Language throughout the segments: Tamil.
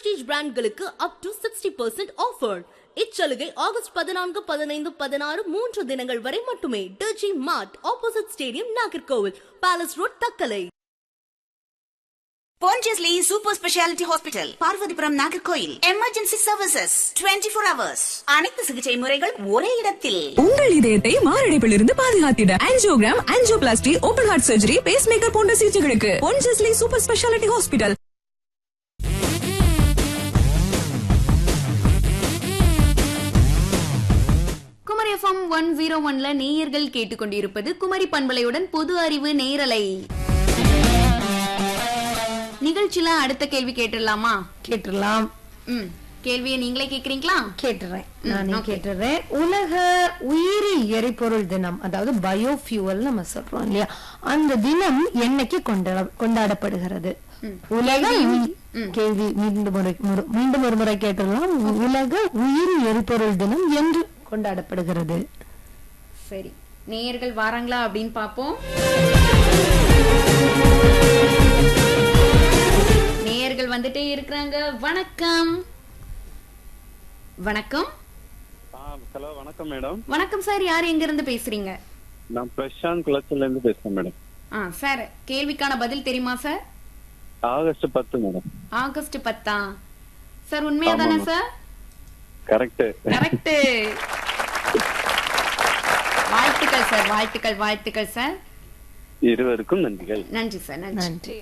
பிரஸ்டீஜ் பிராண்ட்களுக்கு up to sixty percent offer இச்சலுகை ஆகஸ்ட் பதினான்கு பதினைந்து பதினாறு மூன்று தினங்கள் வரை மட்டுமே Darji mart opposite stadium Nagercoil palace road Thuckalay Pondicherry Super Speciality Hospital, Parvathipuram Nagercoil emergency services 24 four hours அனைத்து சிகிச்சை முறைகள் ஒரே இடத்தில் உங்கள் இதயத்தை மாரடைப்பிலிருந்து பாதுகாத்திட angiogram angioplasty open heart surgery pacemaker போன்ற சிகிச்சைகளுக்கு Ponjesly super speciality hospital Kumari FM one zero ஒன்ல நேயர்கள் கேட்டுக்கொண்டிருப்பது குமரி பண்பலையுடன் பொது அறிவு நேரலை நிகழ்ச்சியில அடுத்த கேள்வி கேட்டுடலாமா கேட்டுடலாம் ம் கேள்வியை நீங்களே கேக்குறீங்களா கேட்டுறேன் நானே okay. கேட்டுறேன் உலக உயிரி எரிபொருள் தினம் அதாவது பயோஃபியூவல் நம்ம சொல்றோம் இல்லையா அந்த தினம் என்னைக்கு கொண்டாட கொண்டாடப்படுகிறது உலக உயி- கேள்வி மீண்டும் ஒரு முறை- மீண்டும் ஒரு முறை கேட்டுடலாம் உலக உயிரி எரிபொருள் தினம் என்று கொண்டாடப்படுகிறது சரி நேயர்கள் வாராங்களா அப்படின்னு பாப்போம் நேயர்கள் வந்துட்டே இருக்கிறாங்க வணக்கம் வணக்கம் ஹலோ வணக்கம் மேடம் வணக்கம் சார் யார் எங்க இருந்து பேசுறீங்க நான் பிரசாந்த் குளத்துல இருந்து பேசுறேன் மேடம் ஆ சார் கேள்விக்கான பதில் தெரியுமா சார் ஆகஸ்ட் பத்து மேடம் ஆகஸ்ட் பத்தா சார் உண்மையா தானே ஆமாமா. சார் கரெக்ட் கரெக்ட் வாழ்த்துக்கள் சார் வாழ்த்துக்கள் வாழ்த்துக்கள் சார் இருவருக்கும் நன்றிகள் நன்றி சார் நன்றி நன்றி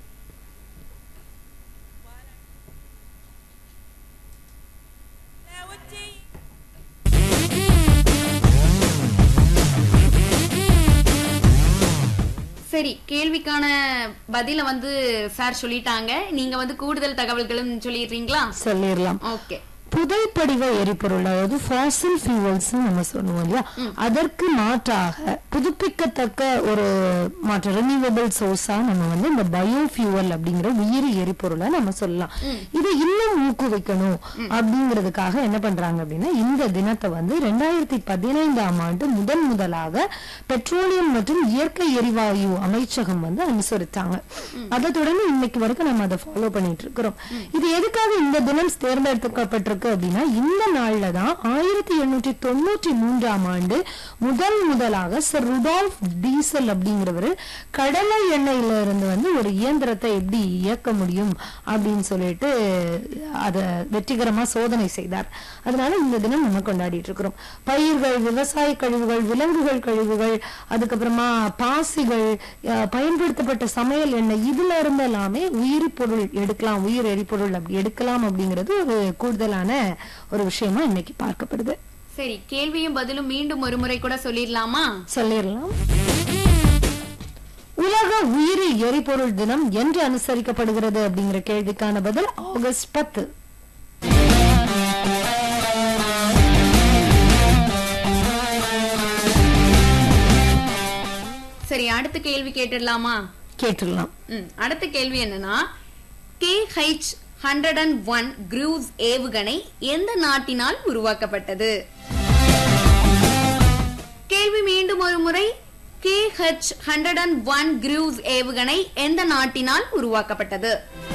சரி கேள்விக்கான பதில வந்து சார் சொல்லிட்டாங்க நீங்க வந்து கூடுதல் தகவல்களும் சொல்லிடுறீங்களா சொல்லிடலாம் ஓகே புதைப்படிவ எரிபொருள் அதாவது ஃபாசில் ஃபியூவல்ஸ் நம்ம சொல்லுவோம் இல்லையா அதற்கு மாற்றாக புதுப்பிக்கத்தக்க ஒரு மாற்று ரெனியூவபிள் சோர்ஸா நம்ம வந்து இந்த பயோஃபியூவல் அப்படிங்கிற உயிரி எரிபொருளை நம்ம சொல்லலாம் இதை இன்னும் ஊக்குவிக்கணும் அப்படிங்கிறதுக்காக என்ன பண்றாங்க அப்படின்னா இந்த தினத்தை வந்து ரெண்டாயிரத்தி பதினைந்தாம் ஆண்டு முதன் முதலாக பெட்ரோலியம் மற்றும் இயற்கை எரிவாயு அமைச்சகம் வந்து அனுசரித்தாங்க அதை தொடர்ந்து இன்னைக்கு வரைக்கும் நம்ம அதை ஃபாலோ பண்ணிட்டு இருக்கிறோம் இது எதுக்காக இந்த தினம் தேர்ந்தெடுக்கப்பட்டிருக்கு அப்படின்னா இந்த நாள்ல தான் ஆயிரத்தி எண்ணூற்றி தொண்ணூற்றி மூன்றாம் ஆண்டு முதல் முதலாக சர் ருடால்ஃப் டீசல் அப்படிங்கிறவரு கடலை எண்ணெயில இருந்து வந்து ஒரு இயந்திரத்தை எப்படி இயக்க முடியும் அப்படின்னு சொல்லிட்டு அதை வெற்றிகரமா சோதனை செய்தார் அதனால இந்த தினம் நம்ம கொண்டாடிட்டு இருக்கிறோம் பயிர்கள் விவசாய கழிவுகள் விலங்குகள் கழிவுகள் அதுக்கப்புறமா பாசிகள் அஹ், பயன்படுத்தப்பட்ட சமையல் எண்ணெய் இதுல இருந்து எல்லாமே உயிரி பொருள் எடுக்கலாம் உயிர் எரிபொருள் அப்படி எடுக்கலாம் அப்படிங்கிறது ஒரு கூடுதலான ஒரு விஷயமா இன்னைக்கு பார்க்கப்படுது சரி கேள்வியும் பதிலும் மீண்டும் ஒரு முறை கூட சொல்லிடலாமா சொல்லிடலாம் உலக உயிரி எரிபொருள் தினம் என்று அனுசரிக்கப்படுகிறது அப்படிங்கிற கேள்விக்கான பதில் ஆகஸ்ட் பத்து சரி அடுத்த கேள்வி கேட்டுடலாமா கேட்டுடலாம் ம், அடுத்த கேள்வி என்னன்னா K H hundred and one cruise ஏவுகணை எந்த நாட்டினால் உருவாக்கப்பட்டது கேள்வி மீண்டும் ஒரு முறை K H hundred and one cruise ஏவுகணை எந்த நாட்டினால் உருவாக்கப்பட்டது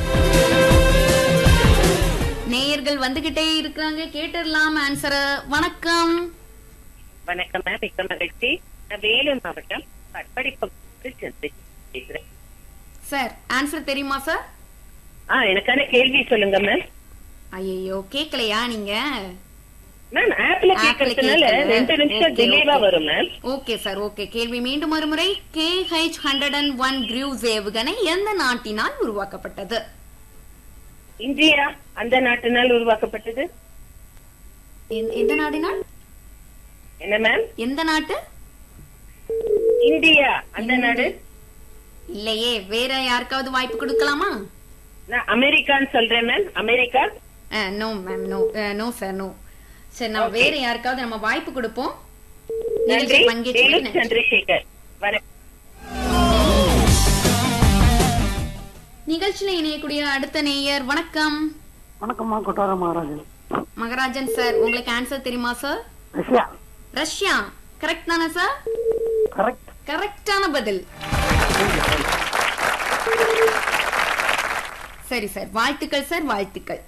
நேயர்கள் வந்துகிட்டே இருக்கிறாங்க கேட்டுடலாம் ஆன்சர வணக்கம் வணக்கம் மேம் மிக்க மகிழ்ச்சி நான் வேலூர் மாவட்டம் பட்படிப்பம் பேசுறேன் சார் ஆன்சர் தெரியுமா சார் ஆ எனக்கான கேள்வி சொல்லுங்க மேம் ஐயோ கேட்கலையா நீங்க மேம் ஆப்ல App ல கேட்கறதுனால கேட்கல. ரெண்டு நிமிஷம் Okay, டிலேவா okay. வரும் மேம் ஓகே சார் ஓகே கேள்வி மீண்டும் ஒரு முறை K H hundred and one cruise ஏவுகணை எந்த நாட்டினால் உருவாக்கப்பட்டது இந்தியா அந்த நாட்டினால் உருவாக்கப்பட்டது எந்த- எந்த நாடினால் என்ன மேம் எந்த நாட்டு இந்தியா அந்த நாடு இல்லையே வேற யாருக்காவது வாய்ப்பு கொடுக்கலாமா நான் அமெரிக்கான்னு சொல்றேன் ma'am America no ma'am no no sir no சரி நான் வேற யாருக்காவது நம்ம வாய்ப்பு கொடுப்போம் நன்றி நிகழ்ச்சியில் பங்கேற்றமைக்கு வேலூர் நன்றி. சந்திரசேகர் வணக்கம் நிகழ்ச்சியில இணையக்கூடிய அடுத்த நேயர் வணக்கம் வணக்கம்மா கொட்டார மகாராஜன் மகராஜன் சார் உங்களுக்கு ஆன்சர் தெரியுமா சார் ரஷ்யா ரஷ்யா கரெக்ட் தானே சார் கரெக்ட் கரெக்டான பதில் சரி சார் வாழ்த்துக்கள் சார் வாழ்த்துக்கள்